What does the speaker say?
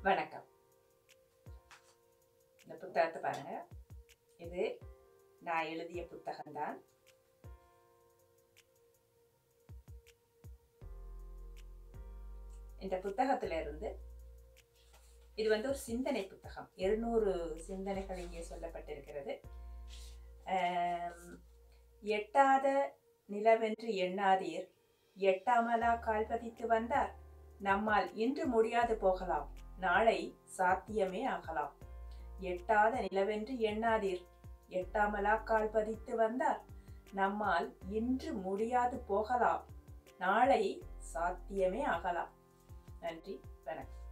வணக்கம் இந்த புத்தகத்தை பாருங்க இது நான் எழுதிய புத்தகம்தான் இந்த புத்தகத்துல இருந்து இது வந்து ஒரு சிந்தனை புத்தகம் இருநூறு சிந்தனைகள் இங்கே சொல்லப்பட்டிருக்கிறது ஆம், எட்டாத நிலவென்று எண்ணாதீர் எட்டாமலா கால் பதித்து வந்தார் நம்மால் இன்று முடியாது போகலாம் நாளை சாத்தியமே ஆகலாம் எட்டாத நிலவென்று எண்ணாதீர் எட்டாமலா கால் பதித்து வந்தார் நம்மால் இன்று முடியாது போகலாம் நாளை சாத்தியமே ஆகலாம் நன்றி வணக்கம்